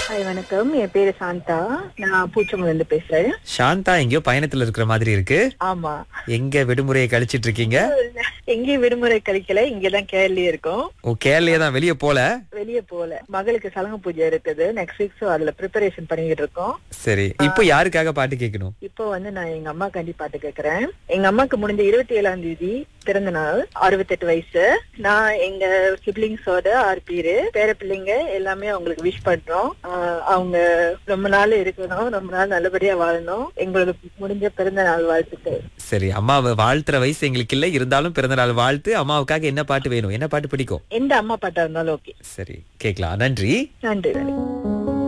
hi வணக்கம் என் பேரு சாந்தா நான் பூச்சமல இருந்து பேசுறேன் சாந்தா எங்கேயோ பயணத்துல இருக்கிற மாதிரி இருக்கு ஆமா எங்க விடுமுறையை கழிச்சிட்டு இருக்கீங்க எங்கேயும் விடுமுறை கழிக்கல இங்கதான் கேரளே இருக்கோம் ஓ கேரளையே தான் வெளியே போல வெளியே போல மகளுக்கு சலங்க பூஜை இருக்குது நெக்ஸ்ட் வீக் ஸோ அதுல ப்ரிப்பரேஷன் பண்ணிக்கிட்டு இருக்கோம் சரி இப்போ யாருக்காக பாட்டு கேட்கணும் இப்போ வந்து நான் எங்க அம்மா கண்டி பாட்டு கேக்குறேன் எங்க அம்மாக்கு முடிஞ்ச இருபத்தி ஏழாம் தேதி பிறந்த நாள் அறுபத்தெட்டு வயசு நான் எங்க சிப்ளிங்ஸோட ஆறு பேரு பேர பிள்ளைங்க எல்லாமே அவங்களுக்கு விஷ் பண்றோம் ஆஹ் அவங்க ரொம்ப நாள் இருக்கணும் ரொம்ப நாள் நல்லபடியா வாழணும் எங்களுக்கு முடிஞ்ச பிறந்த நாள் வாழ்த்துக்கள் சரி அம்மாவை வாழ்த்துற வயசு எங்களுக்கு இல்ல இருந்தாலும் பிறந்த நாள் வாழ்த்து அம்மாவுக்காக என்ன பாட்டு வேணும் என்ன பாட்டு பிடிக்கும் எந்த அம்மா பாட்டா இருந்தாலும் ஓகே சரி கேட்கலாம் நன்றி நன்றி நன்றி